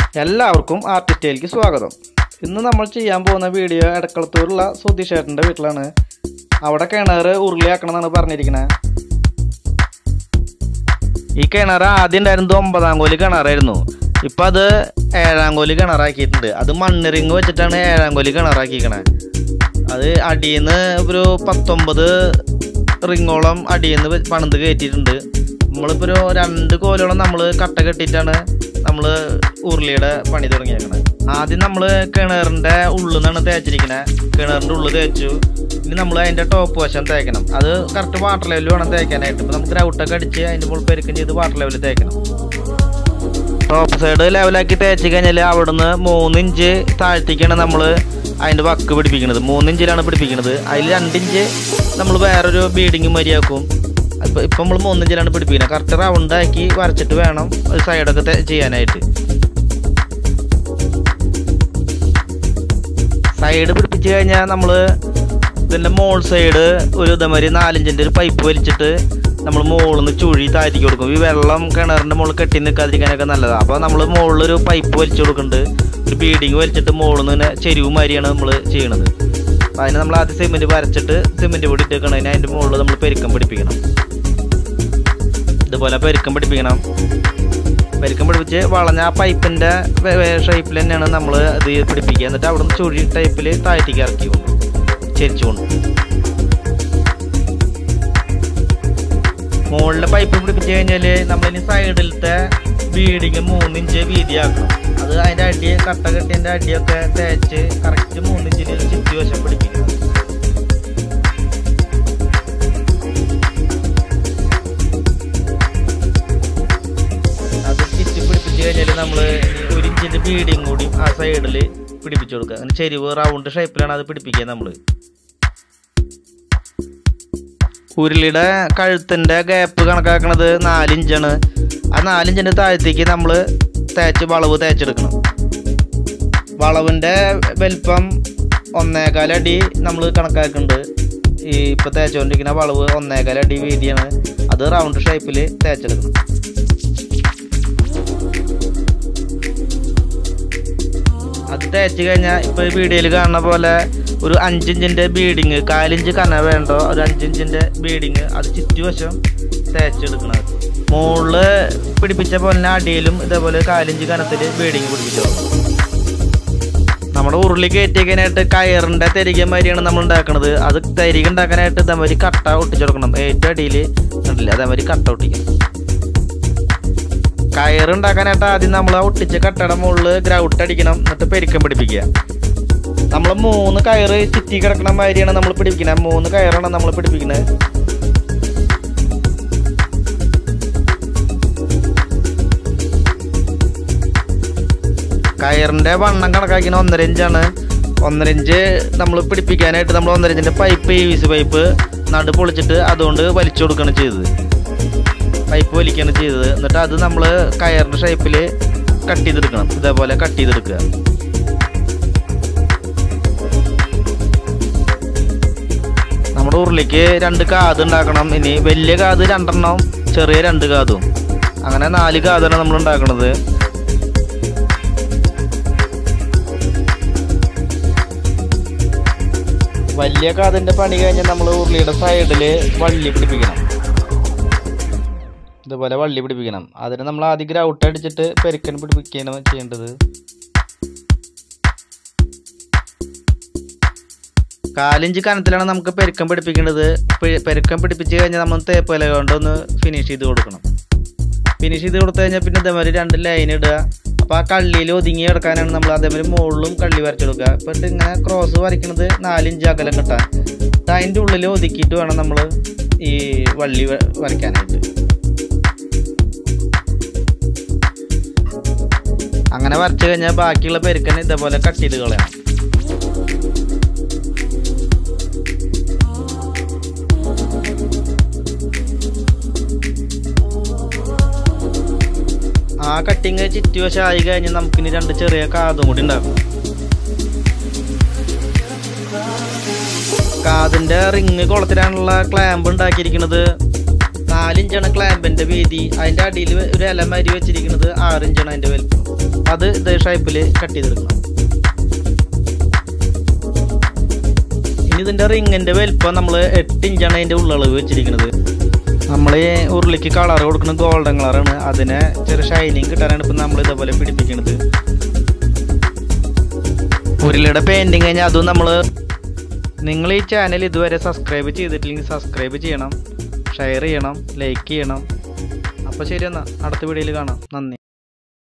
എല്ലാവർക്കും ആർട്ടിസ്റ്റയിലേക്ക് സ്വാഗതം ഇന്ന് നമ്മൾ ചെയ്യാൻ പോകുന്ന വീഡിയോ എടക്കളത്തൂരുള്ള സുധീഷേട്ടൻ്റെ വീട്ടിലാണ് അവിടെ കിണർ ഉരുളിയാക്കണം എന്നാണ് പറഞ്ഞിരിക്കുന്നത് ഈ കിണർ ആദ്യം ഉണ്ടായിരുന്നത് ഒമ്പതാം കോലി കിണറായിരുന്നു ഇപ്പം അത് ഏഴാം കോലി കിണറാക്കിയിട്ടുണ്ട് അത് മണ്ണിറിങ് വെച്ചിട്ടാണ് ഏഴാം കോലി കിണറാക്കിക്കണേ അത് അടിയിൽ നിന്ന് ഒരു പത്തൊമ്പത് റിങ്ങോളം അടിയിൽ നിന്ന് പണിത് കയറ്റിയിട്ടുണ്ട് നമ്മളിപ്പോൾ ഒരു രണ്ട് കോലോളം നമ്മൾ കട്ട കെട്ടിയിട്ടാണ് നമ്മൾ ഉരുളിയുടെ പണി തുടങ്ങിയേക്കണത് ആദ്യം നമ്മൾ കിണറിൻ്റെ ഉള്ളിൽ നിന്നാണ് തേച്ചിരിക്കണത് കിണറിൻ്റെ ഉള്ളിൽ തേച്ചു ഇനി നമ്മൾ അതിൻ്റെ ടോപ്പ് വശം തേക്കണം അത് കറക്റ്റ് വാട്ടർ ലെവലിൽ വേണം തേക്കാനായിട്ട് ഇപ്പോൾ നമുക്ക് ഗ്രൗട്ടൊക്കെ അടിച്ച് അതിൻ്റെ മുകളിൽ പെരുക്കം ചെയ്ത് വാട്ടർ ലെവലിൽ തേക്കണം ടോപ്പ് സൈഡ് ലെവലാക്കി തേച്ച് കഴിഞ്ഞാൽ അവിടുന്ന് മൂന്ന് ഇഞ്ച് താഴ്ത്തിക്കാണ് നമ്മൾ അതിൻ്റെ വക്ക് പിടിപ്പിക്കുന്നത് മൂന്ന് ഇഞ്ചിലാണ് പിടിപ്പിക്കുന്നത് അതിൽ രണ്ടിഞ്ച് നമ്മൾ വേറൊരു ബീഡിങ് മരിയാക്കും ഇപ്പം ഇപ്പം നമ്മൾ മൂന്ന് ഇഞ്ചിലാണ് പിടിപ്പിക്കുന്നത് കറക്റ്റ് റൗണ്ട് ആക്കി വരച്ചിട്ട് വേണം സൈഡൊക്കെ തെ- ചെയ്യാനായിട്ട് സൈഡ് പിടിപ്പിച്ച് കഴിഞ്ഞാൽ നമ്മൾ ഇതിൻ്റെ മോൾ സൈഡ് ഒരു ഇതേമാതിരി നാലിഞ്ചിൻ്റെ ഒരു പൈപ്പ് വലിച്ചിട്ട് നമ്മൾ മുകളിൽ നിന്ന് ചുഴി താഴ്ത്തിക്ക് കൊടുക്കും ഈ വെള്ളം കിണറിൻ്റെ മുകളിൽ കെട്ടി നിൽക്കാതിരിക്കാനൊക്കെ നല്ലതാണ് അപ്പോൾ നമ്മൾ മുകളിലൊരു പൈപ്പ് വലിച്ചു കൊടുക്കുന്നുണ്ട് ഒരു ബീഡിങ് വലിച്ചിട്ട് മുകളിൽ നിന്ന് ഇങ്ങനെ ചെരുവ് മാതിരിയാണ് നമ്മൾ ചെയ്യണത് അപ്പോൾ അതിന് നമ്മൾ ആദ്യം സിമെൻറ്റ് വരച്ചിട്ട് സിമെൻറ്റ് പൊടി ഇട്ടേക്കണതിന് അതിൻ്റെ മുകളിൽ നമ്മൾ പെരുക്കം പിടിപ്പിക്കണം ഇതുപോലെ പെരുക്കം പിടിപ്പിക്കണം പെരുക്കം പിടിപ്പിച്ച് വളഞ്ഞ ആ പൈപ്പിൻ്റെ ഷേപ്പിൽ തന്നെയാണ് നമ്മൾ ഇത് പിടിപ്പിക്കുക എന്നിട്ട് അവിടെ നിന്ന് ചുഴി ടൈപ്പിൽ താഴ്ത്തിക്ക് ഇറക്കി കൊണ്ട് ചെരിച്ചുകൊണ്ട് മുകളിലെ പൈപ്പ് പിടിപ്പിച്ച് കഴിഞ്ഞാൽ നമ്മളിനി സൈഡിലത്തെ ബീഡിങ് മൂന്നിഞ്ച് വീതിയാക്കണം അത് അതിൻ്റെ അടി കട്ട കെട്ടിൻ്റെ അടിയൊക്കെ തേച്ച് കറക്റ്റ് മൂന്നിഞ്ചിന് ചുറ്റി വശം പിടിപ്പിക്കണം അത് ചുറ്റി പിടിപ്പിച്ച് കഴിഞ്ഞാൽ നമ്മൾ ഒരു ഇഞ്ചിൻ്റെ ബീഡിങ് കൂടി ആ സൈഡിൽ പിടിപ്പിച്ചു കൊടുക്കുക അങ്ങനെ ചെരിവ് റൗണ്ട് ഷേപ്പിലാണ് അത് പിടിപ്പിക്കുക നമ്മൾ ഉരുളിയുടെ കഴുത്തിൻ്റെ ഗ്യാപ്പ് കണക്കാക്കണത് നാലിഞ്ചാണ് ആ നാലിഞ്ചിൻ്റെ താഴത്തേക്ക് നമ്മൾ തേച്ച് വളവ് തേച്ചെടുക്കണം വളവിൻ്റെ വലിപ്പം ഒന്നേകാലടി നമ്മൾ കണക്കാക്കുന്നുണ്ട് ഈ ഇപ്പോൾ തേച്ചുകൊണ്ടിരിക്കുന്ന വളവ് ഒന്നേകാലടി വീതിയാണ് അത് റൗണ്ട് ഷേപ്പിൽ തേച്ചെടുക്കണം അത് തേച്ച് കഴിഞ്ഞാൽ ഇപ്പോൾ ഈ വീഡിയോയിൽ കാണുന്ന പോലെ ഒരു അഞ്ചിഞ്ചിൻ്റെ ബീഡിങ് കാലിഞ്ച് കന വേണ്ടോ ഒരു അഞ്ചിഞ്ചിൻ്റെ ബീഡിങ് അത് ചുറ്റുവശം തേച്ചെടുക്കണത് മുകളിൽ പിടിപ്പിച്ച പോലെ തന്നെ അടിയിലും ഇതേപോലെ കാലിഞ്ച് കനത്തിൽ ബീഡിങ് പിടിപ്പിച്ചു നമ്മുടെ ഉരുളി കയറ്റിക്കാനായിട്ട് കയറിൻ്റെ തരിക മാതിരിയാണ് നമ്മൾ ഉണ്ടാക്കുന്നത് അത് തരിക ഉണ്ടാക്കാനായിട്ട് ഇതേമാതിരി കട്ട ഒട്ടിച്ചു കൊടുക്കണം ഏറ്റവും അടിയിൽ കണ്ടില്ല അതേമാതിരി കട്ട ഒട്ടിക്കണം കയറ് ഉണ്ടാക്കാനായിട്ട് ആദ്യം നമ്മൾ ആ ഒട്ടിച്ച കട്ടയുടെ മുകളിൽ ഗ്രൗട്ട് അടിക്കണം എന്നിട്ട് പെരുക്കം പിടിപ്പിക്കുക നമ്മൾ മൂന്ന് കയറ് ചുറ്റി കിടക്കണ മാതിരിയാണ് നമ്മൾ പിടിപ്പിക്കുന്നത് മൂന്ന് കയറാണ് നമ്മൾ പിടിപ്പിക്കുന്നത് കയറിന്റെ വണ്ണം കണക്കാക്കിന ഒന്നര ഇഞ്ചാണ് ഒന്നര ഇഞ്ച് നമ്മൾ പിടിപ്പിക്കാനായിട്ട് നമ്മൾ ഒന്നര ഇഞ്ചിന്റെ പൈപ്പ് ഈ വിസ് പൈപ്പ് നടു പൊളിച്ചിട്ട് അതുകൊണ്ട് വലിച്ചു കൊടുക്കുകയാണ് ചെയ്തത് പൈപ്പ് വലിക്കുകയാണ് ചെയ്തത് എന്നിട്ട് അത് നമ്മൾ കയറിൻ്റെ ഷേപ്പിൽ കട്ട് ചെയ്തെടുക്കണം ഇതേപോലെ കട്ട് ചെയ്തെടുക്കുക നമ്മുടെ ഉരുളിക്ക് രണ്ട് കാത് ഉണ്ടാക്കണം ഇനി വലിയ കാത് രണ്ടെണ്ണം ചെറിയ രണ്ട് കാതും അങ്ങനെ നാല് കാതാണ് നമ്മൾ ഉണ്ടാക്കണത് വലിയ കാതിൻ്റെ പണി കഴിഞ്ഞ് നമ്മൾ ഉരുളിയുടെ സൈഡിൽ വള്ളി പിടിപ്പിക്കണം ഇതുപോലെ വള്ളി പിടിപ്പിക്കണം അതിന് നമ്മൾ ആദ്യം ഗ്രൗട്ട് അടിച്ചിട്ട് പെരുക്കൻ പിടിപ്പിക്കുകയാണ് ചെയ്യേണ്ടത് കാലിഞ്ച് കനത്തിലാണ് നമുക്ക് പെരുക്കം പിടിപ്പിക്കേണ്ടത് പെ- പെരുക്കം പിടിപ്പിച്ച് കഴിഞ്ഞാൽ നമ്മൾ തേപ്പല കൊണ്ട് ഒന്ന് ഫിനിഷ് ചെയ്ത് കൊടുക്കണം ഫിനിഷ് ചെയ്ത് കൊടുത്തു കഴിഞ്ഞാൽ പിന്നെ ഇതേമാതിരി രണ്ട് ലൈൻ ഇടുക അപ്പോൾ ആ കള്ളിയിൽ ഒതുങ്ങി കിടക്കാനാണ് നമ്മൾ അതേമാതിരി മുകളിലും കള്ളി വരച്ചെടുക്കുക അപ്പോൾ ഇത് ഇങ്ങനെ ക്രോസ് വരയ്ക്കുന്നത് നാലിഞ്ച് അകലം കിട്ടാൻ ഇത് അതിൻ്റെ ഉള്ളിൽ ഒതുക്കിയിട്ട് വേണം നമ്മൾ ഈ വള്ളി വ- വരയ്ക്കാനായിട്ട് അങ്ങനെ വരച്ചു കഴിഞ്ഞാൽ ബാക്കിയുള്ള പെരുക്കനെ ഇതേപോലെ കട്ട് ചെയ്ത് കളയണം ആ കട്ടിങ് ചുറ്റുവശം ആയി കഴിഞ്ഞ് നമുക്കിനി രണ്ട് ചെറിയ കാതും കൂടി ഉണ്ടാക്കും കാതിന്റെ റിങ് കുളത്തിലാണുള്ള ക്ലാമ്പ് ഉണ്ടാക്കിയിരിക്കുന്നത് നാലിഞ്ചാണ് ക്ലാമ്പിന്റെ വീതി അതിന്റെ അടിയിൽ ഒരു ഇല മരി വെച്ചിരിക്കുന്നത് ആറിഞ്ചാണ് അതിന്റെ വലുപ്പം അത് ഇതേ ഷേപ്പിൽ കട്ട് ചെയ്തെടുക്കണം ഇനി ഇതിൻ്റെ റിങ്ങിൻ്റെ വലിപ്പം നമ്മൾ എട്ട് ഇഞ്ചാണ് അതിൻ്റെ ഉള്ളളവ് വെച്ചിരിക്കുന്നത് നമ്മൾ ഈ ഉരുളിക്ക് കളർ കൊടുക്കുന്നത് ഗോൾഡൻ കളറാണ് അതിനെ ചെറിയ ഷൈനിങ് കിട്ടാനാണ് ഇപ്പം നമ്മൾ ഇതേപോലെ പിടിപ്പിക്കുന്നത് ഉരുളിയുടെ പെയിൻറ്റിങ് കഴിഞ്ഞാൽ അതും നമ്മൾ നിങ്ങൾ ഈ ചാനൽ ഇതുവരെ സബ്സ്ക്രൈബ് ചെയ്തിട്ടില്ലെങ്കിൽ സബ്സ്ക്രൈബ് ചെയ്യണം ഷെയർ ചെയ്യണം ലൈക്ക് ചെയ്യണം അപ്പോൾ ശരി എന്നാൽ അടുത്ത വീഡിയോയിൽ കാണാം നന്ദി